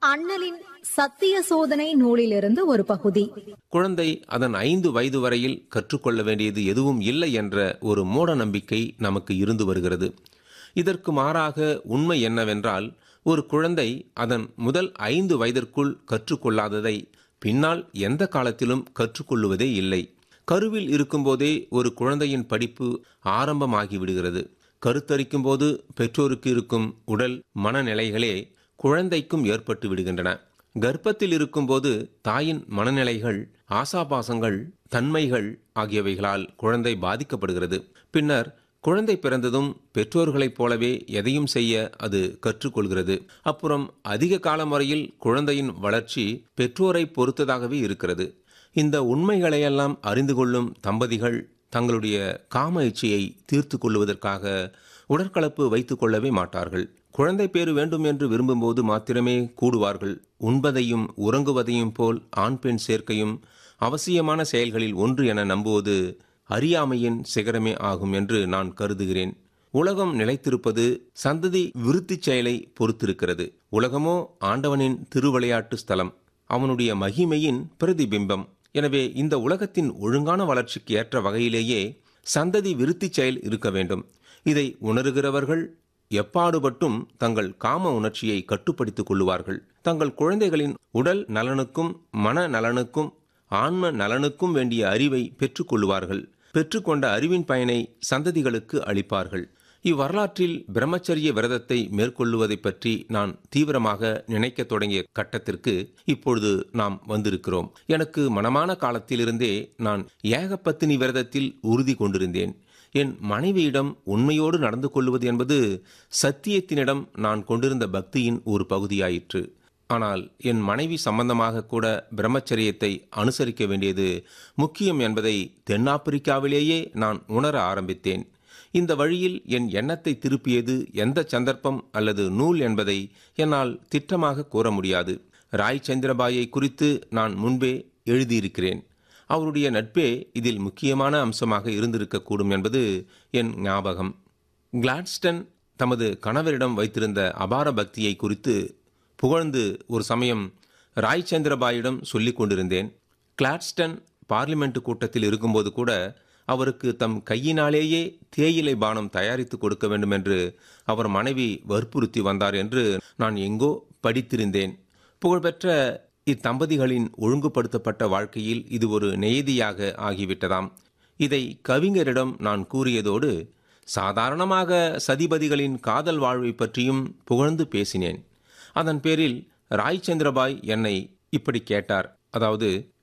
அண்ணலின் சத்திய சோதனை நூலிலிருந்து ஒரு பகுதி குழந்தை அதன் ஐந்து வயது வரையில் கற்றுக்கொள்ள வேண்டியது எதுவும் இல்லை என்ற ஒரு மூட நம்பிக்கை நமக்கு இருந்து வருகிறது இதற்கு மாறாக உண்மை என்னவென்றால் ஒரு குழந்தை அதன் முதல் ஐந்து வயதிற்குள் கற்றுக்கொள்ளாததை பின்னால் எந்த காலத்திலும் கற்றுக்கொள்ளுவதே இல்லை கருவில் இருக்கும்போதே ஒரு குழந்தையின் படிப்பு ஆரம்பமாகி விடுகிறது கருத்தரிக்கும் போது பெற்றோருக்கு இருக்கும் உடல் மனநிலைகளே குழந்தைக்கும் ஏற்பட்டு விடுகின்றன கர்ப்பத்தில் இருக்கும்போது தாயின் மனநிலைகள் ஆசாபாசங்கள் தன்மைகள் ஆகியவைகளால் குழந்தை பாதிக்கப்படுகிறது பின்னர் குழந்தை பிறந்ததும் பெற்றோர்களைப் போலவே எதையும் செய்ய அது கற்றுக்கொள்கிறது அப்புறம் அதிக காலம் வரையில் குழந்தையின் வளர்ச்சி பெற்றோரை பொறுத்ததாகவே இருக்கிறது இந்த உண்மைகளையெல்லாம் அறிந்து கொள்ளும் தம்பதிகள் தங்களுடைய காம இச்சையை தீர்த்து கொள்வதற்காக உடற்கலப்பு வைத்துக் கொள்ளவே மாட்டார்கள் குழந்தை பேறு வேண்டும் என்று விரும்பும்போது மாத்திரமே கூடுவார்கள் உண்பதையும் உறங்குவதையும் போல் ஆண் பெண் சேர்க்கையும் அவசியமான செயல்களில் ஒன்று என நம்புவது அறியாமையின் சிகரமே ஆகும் என்று நான் கருதுகிறேன் உலகம் நிலைத்திருப்பது சந்ததி விருத்திச் செயலை பொறுத்திருக்கிறது உலகமோ ஆண்டவனின் திருவிளையாட்டு ஸ்தலம் அவனுடைய மகிமையின் பிரதிபிம்பம் எனவே இந்த உலகத்தின் ஒழுங்கான வளர்ச்சிக்கு ஏற்ற வகையிலேயே சந்ததி விருத்திச் செயல் இருக்க வேண்டும் இதை உணர்கிறவர்கள் எப்பாடுபட்டும் தங்கள் காம உணர்ச்சியை கட்டுப்படுத்திக் கொள்ளுவார்கள் தங்கள் குழந்தைகளின் உடல் நலனுக்கும் மன நலனுக்கும் ஆன்ம நலனுக்கும் வேண்டிய அறிவை பெற்றுக்கொள்ளுவார்கள் பெற்றுக்கொண்ட அறிவின் பயனை சந்ததிகளுக்கு அளிப்பார்கள் இவ்வரலாற்றில் பிரம்மச்சரிய விரதத்தை மேற்கொள்ளுவதை பற்றி நான் தீவிரமாக நினைக்கத் தொடங்கிய கட்டத்திற்கு இப்பொழுது நாம் வந்திருக்கிறோம் எனக்கு மனமான காலத்திலிருந்தே நான் ஏகப்பத்தினி விரதத்தில் உறுதி கொண்டிருந்தேன் என் மனைவியிடம் உண்மையோடு நடந்து கொள்வது என்பது சத்தியத்தினிடம் நான் கொண்டிருந்த பக்தியின் ஒரு பகுதியாயிற்று ஆனால் என் மனைவி சம்பந்தமாக கூட பிரம்மச்சரியத்தை அனுசரிக்க வேண்டியது முக்கியம் என்பதை தென்னாப்பிரிக்காவிலேயே நான் உணர ஆரம்பித்தேன் இந்த வழியில் என் எண்ணத்தை திருப்பியது எந்த சந்தர்ப்பம் அல்லது நூல் என்பதை என்னால் திட்டமாக கூற முடியாது ராய் சந்திரபாயை குறித்து நான் முன்பே எழுதியிருக்கிறேன் அவருடைய நட்பே இதில் முக்கியமான அம்சமாக இருந்திருக்கக்கூடும் என்பது என் ஞாபகம் கிளாட்ஸ்டன் தமது கணவரிடம் வைத்திருந்த அபார பக்தியை குறித்து புகழ்ந்து ஒரு சமயம் ராய் சந்திரபாயிடம் சொல்லிக் கொண்டிருந்தேன் கிளாட்ஸ்டன் பார்லிமெண்ட் கூட்டத்தில் இருக்கும்போது கூட அவருக்கு தம் கையினாலேயே தேயிலை பானம் தயாரித்து கொடுக்க வேண்டும் என்று அவர் மனைவி வற்புறுத்தி வந்தார் என்று நான் எங்கோ படித்திருந்தேன் புகழ்பெற்ற இத்தம்பதிகளின் ஒழுங்குபடுத்தப்பட்ட வாழ்க்கையில் இது ஒரு நெய்தியாக ஆகிவிட்டதாம் இதை கவிஞரிடம் நான் கூறியதோடு சாதாரணமாக சதிபதிகளின் காதல் வாழ்வை பற்றியும் புகழ்ந்து பேசினேன் அதன் பேரில் ராய் சந்திரபாய் என்னை இப்படி கேட்டார் அதாவது